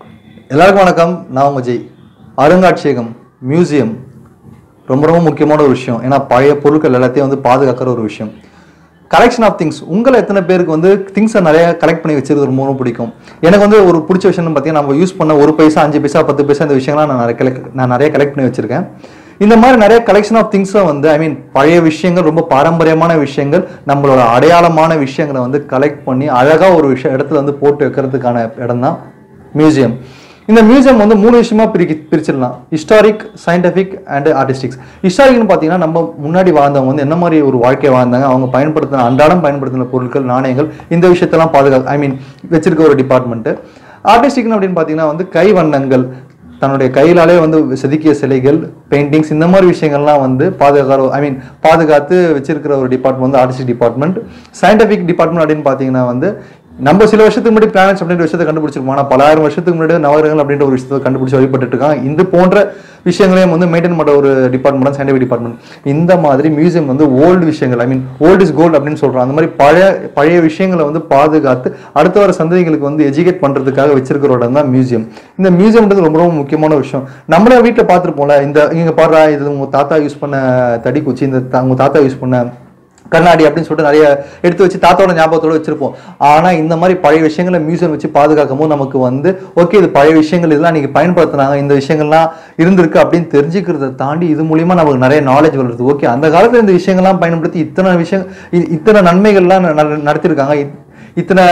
எல்லாருக்கும் வணக்கம் நான் உங்க ஜெய் அருங்காட்சியகம் மியூசியம் ரொம்ப ரொம்ப முக்கியமான ஒரு விஷயம் ஏன்னா பழைய பொருட்கள் எல்லாத்தையும் வந்து பாதுகாக்கிற ஒரு விஷயம் கலெக்ஷன் ஆஃப் திங்ஸ் உங்களை எத்தனை பேருக்கு வந்து திங்ஸை நிறைய கலெக்ட் பண்ணி வச்சிருக்கிறது ரொம்ப ரொம்ப பிடிக்கும் எனக்கு வந்து ஒரு பிடிச்ச விஷயம்னு பார்த்தீங்கன்னா நம்ம யூஸ் பண்ண ஒரு பைசா அஞ்சு பைசா பத்து பைசா இந்த விஷயங்கள்லாம் நான் நிறைய collect- நான் நிறைய கலெக்ட் பண்ணி வச்சிருக்கேன் இந்த மாதிரி நிறைய கலெக்ஷன் ஆஃப் திங்ஸை வந்து ஐ மீன் பழைய விஷயங்கள் ரொம்ப பாரம்பரியமான விஷயங்கள் நம்மளோட அடையாளமான விஷயங்களை வந்து கலெக்ட் பண்ணி அழகா ஒரு விஷயம் இடத்துல வந்து போட்டு வைக்கிறதுக்கான இடம் தான் மியூசியம் இந்த மியூசியம் வந்து மூணு விஷயமா பிரிக்க பிரிச்சிடலாம் ஹிஸ்டாரிக் சயின்டிஃபிக் அண்ட் ஆர்டிஸ்டிக்ஸ் ஹிஸ்டாரிக்னு பார்த்தீங்கன்னா நம்ம முன்னாடி வாழ்ந்தவங்க வந்து என்ன மாதிரி ஒரு வாழ்க்கையை வாழ்ந்தாங்க அவங்க பயன்படுத்தின அன்றாடம் பயன்படுத்தின பொருட்கள் நாணயங்கள் இந்த விஷயத்தெல்லாம் பாதுகாக்க ஐ மீன் வச்சிருக்க ஒரு டிபார்ட்மெண்ட்டு ஆர்டிஸ்டிக்னு அப்படின்னு பார்த்தீங்கன்னா வந்து கை வண்ணங்கள் தன்னுடைய கையிலாலே வந்து செதுக்கிய சிலைகள் பெயிண்டிங்ஸ் இந்த மாதிரி விஷயங்கள்லாம் வந்து பாதுகாக்கிற ஐ மீன் பாதுகாத்து வச்சிருக்கிற ஒரு டிபார்ட்மெண்ட் வந்து ஆர்டிஸ்ட் டிபார்ட்மெண்ட் சயின்டிஃபிக் டிபார்ட்மெண்ட் அப்படின்னு பார்த்தீங்கன்னா வந்து நம்ம சில வருஷத்துக்கு முன்னாடி பிளானட்ஸ் அப்படின்ற விஷயத்தை கண்டுபிடிச்சிருப்போம் ஆனால் பலாயிரம் வருஷத்துக்கு முன்னாடி நவகிரகங்கள் அப்படின்ற ஒரு விஷயத்தை கண்டுபிடிச்சு வழிபட்டு இருக்காங்க இந்த போன்ற விஷயங்களையும் வந்து மெயின்டைன் பண்ணுற ஒரு டிபார்ட்மெண்ட் சயின்டிஃபிக் டிபார்ட்மெண்ட் இந்த மாதிரி மியூசியம் வந்து ஓல்டு விஷயங்கள் I mean old is gold அப்படின்னு சொல்றோம் அந்த மாதிரி பழைய பழைய விஷயங்களை வந்து பாதுகாத்து அடுத்த வர சந்ததிகளுக்கு வந்து எஜுகேட் பண்றதுக்காக வச்சிருக்கிற இடம் தான் மியூசியம் இந்த மியூசியம்ன்றது ரொம்ப ரொம்ப முக்கியமான விஷயம் நம்மள வீட்டில் பார்த்துருப்போம்ல இந்த இங்க பாடுறா இது உங்க தாத்தா யூஸ் பண்ண தடி குச்சி இந்த தா- உங்க தாத்தா யூஸ் பண்ண கண்ணாடி அப்படின்னு சொல்லிட்டு நிறைய எடுத்து வச்சு தாத்தாவோட ஞாபகத்தோட வச்சிருப்போம் ஆனா இந்த மாதிரி பழைய விஷயங்களை மியூசியம் வச்சு பாதுகாக்கும் போது நமக்கு வந்து ஓகே இது பழைய விஷயங்கள் இதெல்லாம் நீங்க பயன்படுத்துனாங்க இந்த விஷயங்கள்லாம் இருந்திருக்கு அப்படின்னு தெரிஞ்சுக்கிறத தாண்டி இது மூலியமா நமக்கு நிறைய நாலேஜ் வருது ஓகே அந்த காலத்துல இந்த விஷயங்கள்லாம் பயன்படுத்தி இத்தனை விஷயம் இ- இத்தனை நன்மைகள்லாம் ந- ந- நடத்திருக்காங்க இ- இத்தனை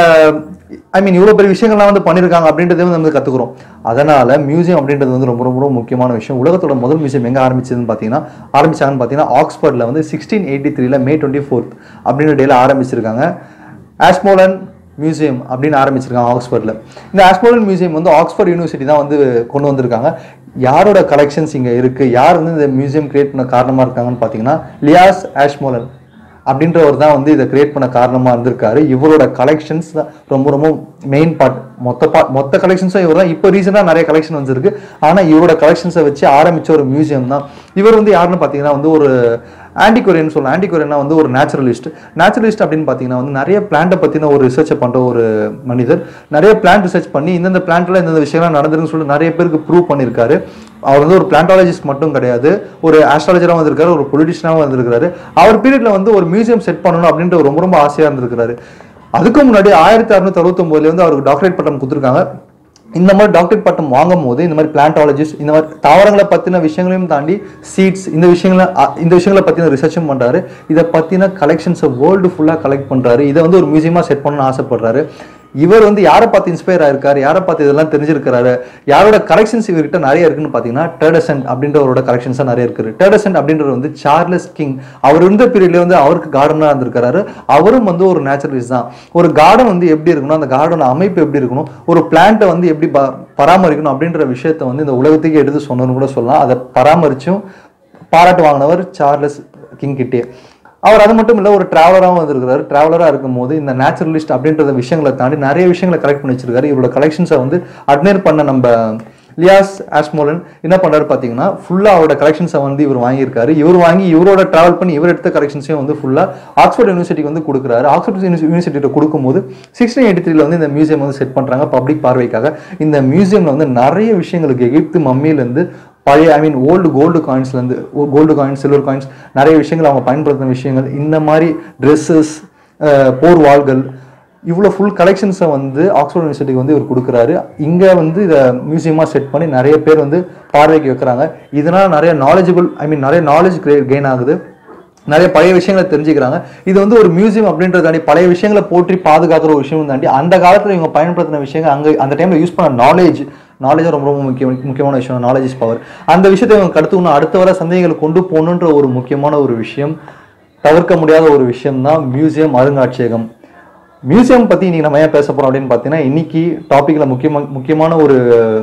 ஐ மீன் இவ்வளோ பெரிய விஷயங்கள்லாம் வந்து பண்ணியிருக்காங்க அப்படின்றதே வந்து நம்ம கற்றுக்குறோம் அதனால மியூசியம் அப்படின்றது வந்து ரொம்ப ரொம்ப ரொம்ப முக்கியமான விஷயம் உலகத்தோட முதல் மியூசியம் எங்கே ஆரம்பிச்சதுன்னு பார்த்தீங்கன்னா ஆரம்பிச்சாங்கன்னு பார்த்தீங்கன்னா ஆக்ஸ்போர்டில் வந்து சிக்ஸ்டீன் எயிட்டி த்ரீல மே டுவெண்ட்டி ஃபோர்த் அப்படின்ற டேல ஆரம்பிச்சிருக்காங்க ஆஸ்மோலன் மியூசியம் அப்படின்னு ஆரம்பிச்சிருக்காங்க ஆக்ஸ்போர்டில் இந்த ஆஸ்மோலன் மியூசியம் வந்து ஆக்ஸ்போர்ட் யூனிவர்சிட்டி தான் வந்து கொண்டு வந்திருக்காங்க யாரோட கலெக்ஷன்ஸ் இங்கே இருக்குது யார் வந்து இந்த மியூசியம் கிரியேட் பண்ண காரணமாக இருக்காங்கன்னு பார்த்தீங்கன்னா லியாஸ் ஆஷ்மோலன் அப்படின்றவர் தான் வந்து இதை கிரியேட் பண்ண காரணமாக இருந்திருக்காரு இவரோட கலெக்ஷன்ஸ் தான் ரொம்ப ரொம்ப மெயின் பார்ட் மொத்த பார்ட் மொத்த கலெக்ஷன்ஸும் இவர் தான் இப்போ ரீசெண்டாக நிறைய கலெக்ஷன் வந்துருக்கு ஆனால் இவரோட கலெக்ஷன்ஸை வச்சு ஆரம்பிச்ச ஒரு மியூசியம் தான் இவர் வந்து யாருன்னு பார்த்தீங்கன்னா வந்து ஒரு ஆன்டிகொரியன் சொல்லலாம் ஆன்டிகொரியனா வந்து ஒரு நேச்சுரலிஸ்ட் நேச்சுரலிஸ்ட் அப்படின்னு பார்த்தீங்கன்னா வந்து நிறைய பிளான்ட்டை பற்றின ஒரு ரிசர்ச்சை பண்ணுற ஒரு மனிதர் நிறைய பிளான்ட் ரிசர்ச் பண்ணி இந்தந்த பிளான்ட்ல இந்தந்த விஷயம்லாம் நடந்திருக்குன்னு சொல்லிட்டு நிறைய பேருக்கு ப்ரூவ் பண்ணியிருக்காரு அவர் வந்து ஒரு பிளான்டாலஜிஸ்ட் மட்டும் கிடையாது ஒரு ஆஸ்ட்ராலஜராகவும் வந்திருக்காரு ஒரு பொலிட்டிஷியனாகவும் வந்திருக்காரு அவர் பீரியட்ல வந்து ஒரு மியூசியம் செட் பண்ணணும் அப்படின்ற ரொம்ப ரொம்ப ஆசையாக இருந்திருக்காரு அதுக்கு முன்னாடி ஆயிரத்தி அறுநூத்தி அறுபத்தொம்போதுல வந்து அவருக்கு டாக்டரேட் பட்டம் கொடுத்துருக்காங்க இந்த மாதிரி டாக்டரேட் பட்டம் வாங்கும் போது இந்த மாதிரி பிளான்டாலஜிஸ்ட் இந்த மாதிரி தாவரங்களை பத்தின விஷயங்களையும் தாண்டி சீட்ஸ் இந்த விஷயங்களை அ- இந்த விஷயங்களை பத்தின ரிசர்ச்சும் பண்றாரு இதை பத்தின கலெக்ஷன்ஸை வேர்ல்டு ஃபுல்லா கலெக்ட் பண்றாரு இதை வந்து ஒரு மியூசியமா செட் பண்ணணும்னு ஆசைப்படுறாரு இவர் வந்து யாரை பார்த்து இன்ஸ்பயர் ஆயிருக்காரு யாரை பார்த்து இதெல்லாம் தெரிஞ்சிருக்காரு யாரோட கலெக்ஷன்ஸ் இவர்கிட்ட நிறைய இருக்குன்னு பார்த்தீங்கன்னா டேடசன்ட் அப்படின்றவரோட கலெக்ஷன்ஸாக நிறைய இருக்கு டேடசன்ட் அப்படின்றவர் வந்து சார்லஸ் கிங் அவர் இருந்த பீரியட்ல வந்து அவருக்கு கார்டனாக இருந்திருக்காரு அவரும் வந்து ஒரு நேச்சுரலிஸ்ட் தான் ஒரு கார்டன் வந்து எப்படி இருக்கணும் அந்த கார்டன் அமைப்பு எப்படி இருக்கணும் ஒரு பிளான்ட்டை வந்து எப்படி ப- பராமரிக்கணும் அப்படின்ற விஷயத்தை வந்து இந்த உலகத்துக்கு எடுத்து சொன்னோன்னு கூட சொல்லலாம் அதை பராமரிச்சும் பாராட்டு வாங்கினவர் சார்லஸ் கிங் கிட்டே அவர் அது மட்டும் இல்லை ஒரு டிராவலராகவும் வந்திருக்கிறாரு டிராவலராக இருக்கும்போது இந்த நேச்சுரலிஸ்ட் அப்படின்ற விஷயங்களை தாண்டி நிறைய விஷயங்களை கலெக்ட் பண்ணி வச்சிருக்காரு இவரோட கலெக்ஷன்ஸை வந்து அட்மையர் பண்ண நம்ம லியாஸ் ஆஸ்மோலன் என்ன பண்றாரு பார்த்தீங்கன்னா ஃபுல்லாக அவரோட கலெக்ஷன்ஸை வந்து இவர் வாங்கியிருக்காரு இவர் வாங்கி இவரோட டிராவல் பண்ணி இவர் எடுத்த கலெக்ஷன்ஸையும் வந்து ஃபுல்லாக ஆக்ஸ்போர்ட் யூனிவர்சிட்டிக்கு வந்து கொடுக்குறாரு ஆக்ஸ்போர்ட் யூனிவர்சிட்டியில் கொடுக்கும்போது சிக்ஸ்டீன் எயிட்டி த்ரீல வந்து இந்த மியூசியம் வந்து செட் பண்ணுறாங்க பப்ளிக் பார்வைக்காக இந்த மியூசியமில் வந்து நிறைய விஷயங்களுக்கு எகிப்து மம்மியிலேருந்து பழைய ஐ மீன் ஓல்டு கோல்டு காயின்ஸ்லேருந்து கோல்டு காயின்ஸ் சில்வர் காயின்ஸ் நிறைய விஷயங்கள் அவங்க பயன்படுத்தின விஷயங்கள் இந்த மாதிரி ட்ரெஸ்ஸஸ் போர் வாள்கள் இவ்வளோ ஃபுல் கலெக்ஷன்ஸை வந்து ஆக்ஸ்போர்ட் யூனிவர்சிட்டிக்கு வந்து இவர் கொடுக்குறாரு இங்கே வந்து இதை மியூசியமாக செட் பண்ணி நிறைய பேர் வந்து பார்வைக்கு வைக்கிறாங்க இதனால் நிறைய நாலேஜபிள் ஐ மீன் நிறைய நாலேஜ் கெயின் ஆகுது நிறைய பழைய விஷயங்களை தெரிஞ்சுக்கிறாங்க இது வந்து ஒரு மியூசியம் அப்படின்றத தாண்டி பழைய விஷயங்களை போற்றி பாதுகாக்கிற ஒரு விஷயம் தாண்டி அந்த காலத்தில் இவங்க பயன்படுத்தின விஷயங்கள் அங்கே அந்த டைமில் யூஸ் பண்ண நாலேஜ் நாலேஜ் ரொம்ப ரொம்ப முக்கிய முக்கியமான விஷயம் நாலேஜ் இஸ் பவர் அந்த விஷயத்தை இவங்க கடத்துக்கணும் அடுத்த வர சந்தேகங்களை கொண்டு போகணுன்ற ஒரு முக்கியமான ஒரு விஷயம் தவிர்க்க முடியாத ஒரு விஷயம் தான் மியூசியம் அருங்காட்சியகம் மியூசியம் பற்றி இன்னைக்கு நம்ம ஏன் பேச போகிறோம் அப்படின்னு பார்த்தீங்கன்னா இன்னைக்கு டாப்பிக்கில் முக்கியமா முக்கியமான ஒரு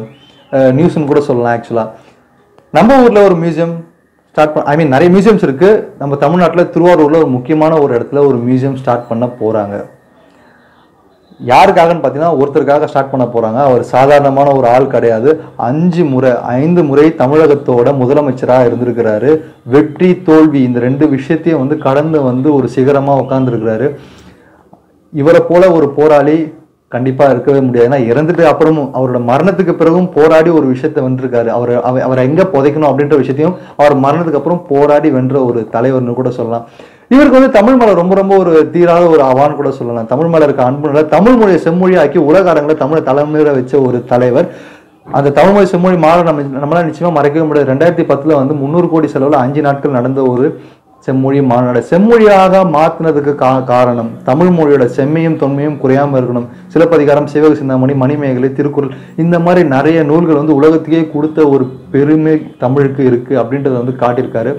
நியூஸ்னு கூட சொல்லலாம் ஆக்சுவலாக நம்ம ஊரில் ஒரு மியூசியம் ஸ்டார்ட் பண்ண ஐ மீன் நிறைய மியூசியம்ஸ் இருக்கு நம்ம தமிழ்நாட்டில் திருவாரூரில் ஒரு முக்கியமான ஒரு இடத்துல ஒரு மியூசியம் ஸ்டார்ட் பண்ண போகிறாங்க யாருக்காகன்னு பார்த்தீங்கன்னா ஒருத்தருக்காக ஸ்டார்ட் பண்ண போறாங்க அவர் சாதாரணமான ஒரு ஆள் கிடையாது அஞ்சு முறை ஐந்து முறை தமிழகத்தோட முதலமைச்சராக இருந்திருக்கிறாரு வெற்றி தோல்வி இந்த ரெண்டு விஷயத்தையும் வந்து கடந்து வந்து ஒரு சிகரமா உட்கார்ந்துருக்கிறாரு இவரை போல ஒரு போராளி கண்டிப்பாக இருக்கவே முடியாது ஏன்னா இறந்துட்டு அப்புறமும் அவரோட மரணத்துக்கு பிறகும் போராடி ஒரு விஷயத்தை வென்றிருக்காரு அவர் அவ- அவரை எங்கே புதைக்கணும் அப்படின்ற விஷயத்தையும் அவர் மரணத்துக்கு அப்புறம் போராடி வென்ற ஒரு தலைவர்னு கூட சொல்லலாம் இவருக்கு வந்து தமிழ் மேல ரொம்ப ரொம்ப ஒரு தீராத ஒரு அவான்னு கூட சொல்லலாம் தமிழ் மேல இருக்க அன்புனால தமிழ் மொழியை செம்மொழியாக்கி உலக அரங்கில் தமிழை தலைமையில வச்ச ஒரு தலைவர் அந்த தமிழ்மொழி செம்மொழி மாற நம்ம நம்மளால நிச்சயமா மறக்கவே முடியாது ரெண்டாயிரத்தி பத்துல வந்து முந்நூறு கோடி செலவுல அஞ்சு நாட்கள் நடந்த ஒரு செம்மொழி மாநாடு செம்மொழியாக மாத்தினதுக்கு கா காரணம் தமிழ் மொழியோட செம்மையும் தொன்மையும் குறையாம இருக்கணும் சிலப்பதிகாரம் சிவக சிந்தாமணி மணிமேகலை திருக்குறள் இந்த மாதிரி நிறைய நூல்கள் வந்து உலகத்துக்கே கொடுத்த ஒரு பெருமை தமிழுக்கு இருக்கு அப்படின்றத வந்து காட்டியிருக்காரு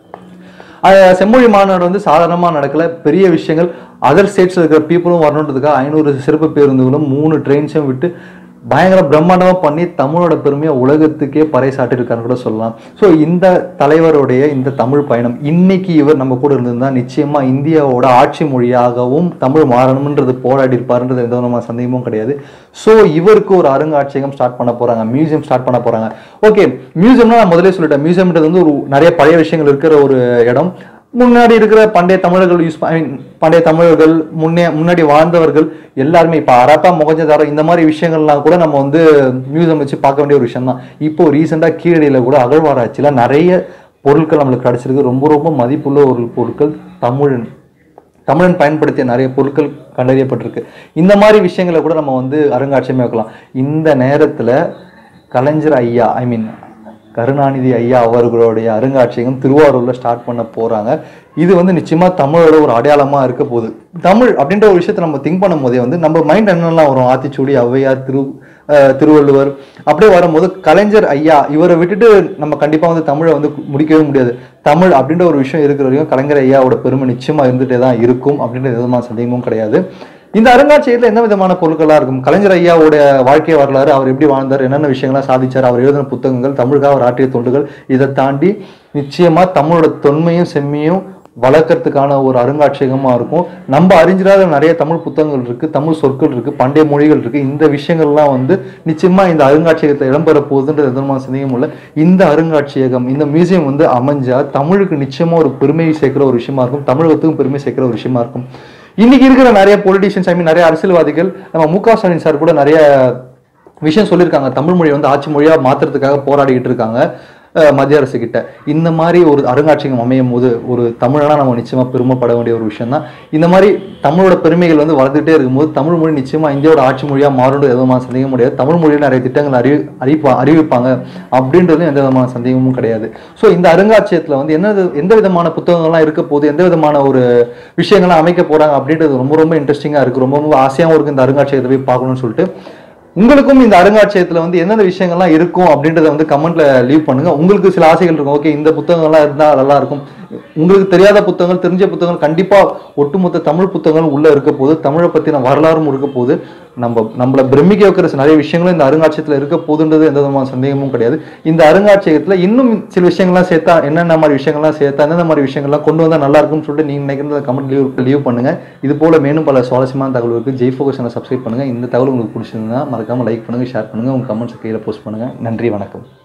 அஹ் செம்மொழி மாநாடு வந்து சாதாரணமாக நடக்கல பெரிய விஷயங்கள் அதர் ஸ்டேட்ஸில் இருக்கிற பீப்புளும் வரணுன்றதுக்காக ஐநூறு சிறப்பு பேருந்துகளும் மூணு ட்ரெயின்ஸும் விட்டு பயங்கர பிரம்மாண்டமாக பண்ணி தமிழோட பெருமையை உலகத்துக்கே பறைசாட்டியிருக்காருன்னு கூட சொல்லலாம் ஸோ இந்த தலைவருடைய இந்த தமிழ் பயணம் இன்னைக்கு இவர் நம்ம கூட இருந்திருந்தா நிச்சயமா இந்தியாவோட ஆட்சி மொழியாகவும் தமிழ் மாறணும்ன்றது போராடி இருப்பாருன்றது எந்த விதமான சந்தேகமும் கிடையாது ஸோ இவருக்கு ஒரு அருங்காட்சியகம் ஸ்டார்ட் பண்ண போறாங்க மியூசியம் ஸ்டார்ட் பண்ண போறாங்க ஓகே மியூசியம்னா நான் முதலே சொல்லிட்டேன் மியூசியம்ன்றது வந்து ஒரு நிறைய பழைய விஷயங்கள் இருக்கிற ஒரு இடம் முன்னாடி இருக்கிற பண்டைய தமிழர்கள் யூஸ் ஐ மீன் பண்டைய தமிழர்கள் முன்னே முன்னாடி வாழ்ந்தவர்கள் எல்லாருமே இப்போ அரப்பா முகஞ்சதாரம் இந்த மாதிரி விஷயங்கள்லாம் கூட நம்ம வந்து மியூசியம் வச்சு பார்க்க வேண்டிய ஒரு விஷயம் தான் இப்போ ரீசெண்டாக கீழடியில் கூட அகழ்வாராய்ச்சியில் நிறைய பொருட்கள் நம்மளுக்கு கிடைச்சிருக்கு ரொம்ப ரொம்ப மதிப்புள்ள ஒரு பொருட்கள் தமிழன் தமிழன் பயன்படுத்திய நிறைய பொருட்கள் கண்டறியப்பட்டிருக்கு இந்த மாதிரி விஷயங்களை கூட நம்ம வந்து அருங்காட்சியமே வைக்கலாம் இந்த நேரத்தில் கலைஞர் ஐயா ஐ மீன் கருணாநிதி ஐயா அவர்களுடைய அருங்காட்சியகம் திருவாரூர்ல ஸ்டார்ட் பண்ண போறாங்க இது வந்து நிச்சயமா தமிழோட ஒரு அடையாளமா இருக்க போகுது தமிழ் அப்படின்ற ஒரு விஷயத்தை நம்ம திங்க் பண்ணும் போதே வந்து நம்ம மைண்ட் என்னெல்லாம் வரும் ஆத்திச்சூடி ஔவையார் திரு அஹ், திருவள்ளுவர் அப்படியே வரும்போது கலைஞர் ஐயா இவரை விட்டுட்டு நம்ம கண்டிப்பா வந்து தமிழை வந்து முடிக்கவே முடியாது தமிழ் அப்படின்ற ஒரு விஷயம் இருக்கிற வரைக்கும் கலைஞர் ஐயாவோட பெருமை நிச்சயமா இருந்துட்டே தான் இருக்கும் அப்படின்ற எந்த விதமான சந்தேகமும் கிடையாது இந்த அருங்காட்சியகத்துல என்ன விதமான பொருட்களா இருக்கும் கலைஞர் ஐயாவோட வாழ்க்கை வரலாறு அவர் எப்படி வாழ்ந்தார் என்னென்ன விஷயங்கள்லாம் சாதிச்சார் அவர் எழுதின புத்தகங்கள் தமிழுக்காக அவர் ஆற்றிய தொண்டுகள் இதை தாண்டி நிச்சயமா தமிழோட தொன்மையும் செம்மையும் வளர்க்கறதுக்கான ஒரு அருங்காட்சியகமா இருக்கும் நம்ம அறிஞ்சிடாத நிறைய தமிழ் புத்தகங்கள் இருக்கு தமிழ் சொற்கள் இருக்கு பண்டைய மொழிகள் இருக்கு இந்த விஷயங்கள்லாம் வந்து நிச்சயமா இந்த அருங்காட்சியகத்தை இடம்பெற போகுதுன்றது எந்த விதமான சந்தேகமும் இல்லை இந்த அருங்காட்சியகம் இந்த மியூசியம் வந்து அமைஞ்சா தமிழுக்கு நிச்சயமா ஒரு பெருமையை சேர்க்கிற ஒரு விஷயமா இருக்கும் தமிழகத்துக்கும் பெருமை சேர்க்கிற ஒரு விஷயமா இருக்கும் இன்னைக்கு இருக்கிற நிறைய பொலிட்டிஷியன்ஸ் ஐ மீன் நிறைய அரசியல்வாதிகள் நம்ம மு க ஸ்டாலின் சார் கூட நிறைய விஷயம் சொல்லியிருக்காங்க தமிழ் மொழியை வந்து ஆட்சி மொழியா மாத்துறதுக்காக போராடிக்கிட்டு இருக்காங்க அஹ், மத்திய அரசு கிட்ட இந்த மாதிரி ஒரு அருங்காட்சியகம் அமையும் போது ஒரு தமிழனா நம்ம நிச்சயமா பெருமைப்பட வேண்டிய ஒரு விஷயம் தான் இந்த மாதிரி தமிழோட பெருமைகள் வந்து வளர்ந்துட்டே இருக்கும்போது தமிழ் மொழி நிச்சயமா இந்தியாவோட ஆட்சி மொழியா மாறும் எதுவுமான சந்தேகம் முடியாது தமிழ் மொழியில் நிறைய திட்டங்கள் அறிவி அறிவிப்பா அறிவிப்பாங்க அப்படின்றதும் எந்த விதமான சந்தேகமும் கிடையாது ஸோ இந்த அருங்காட்சியகத்துல வந்து என்ன எந்த விதமான புத்தகங்கள்லாம் இருக்க போகுது எந்த விதமான ஒரு விஷயங்கள்லாம் அமைக்க போறாங்க அப்படின்றது ரொம்ப ரொம்ப இன்ட்ரெஸ்டிங்கா இருக்கு ரொம்ப ரொம்ப ஆசையாகவும் இருக்கு இந்த அருங்காட்சியகத்தை போய் பார்க்கணும்னு சொல்லிட்டு உங்களுக்கும் இந்த அருங்காட்சியகத்துல வந்து எந்தெந்த விஷயங்கள்லாம் இருக்கும் அப்படின்றத வந்து கமெண்ட்ல லீவ் பண்ணுங்க உங்களுக்கு சில ஆசைகள் இருக்கும் ஓகே இந்த புத்தகங்கள்லாம் இருந்தா நல்லா இருக்கும் உங்களுக்கு தெரியாத புத்தகங்கள் தெரிஞ்ச புத்தகங்கள் கண்டிப்பா ஒட்டுமொத்த தமிழ் புத்தகங்கள் உள்ள இருக்க போது தமிழை பத்தின வரலாறும் இருக்க போது நம்ம நம்மள பிரமிக்க வைக்கிற சில நிறைய விஷயங்களும் இந்த அருங்காட்சியகத்துல இருக்க போதுன்றது எந்த விதமான சந்தேகமும் கிடையாது இந்த அருங்காட்சியகத்துல இன்னும் சில விஷயங்கள்லாம் சேர்த்தா என்னென்ன மாதிரி விஷயங்கள்லாம் சேர்த்தா எந்தெந்த மாதிரி விஷயங்கள்லாம் கொண்டு வந்தா நல்லா இருக்கும்னு சொல்லிட்டு நீங்க நினைக்கிறத கமெண்ட் லீவ் லீவ் பண்ணுங்க இது போல மேலும் பல சுவாரஸ்யமான தகவலுக்கு ஜெய் ஃபோகஸ் சப்ஸ்கிரைப் பண்ணுங்க இந்த தகவல் உங்களுக்கு பிடிச்சிருந்தா மறக்காம லைக் பண்ணுங்க ஷேர் பண்ணுங்க உங்க கமெண்ட்ஸ் கீழே போஸ்ட் பண்ணுங்க நன்றி வணக்கம்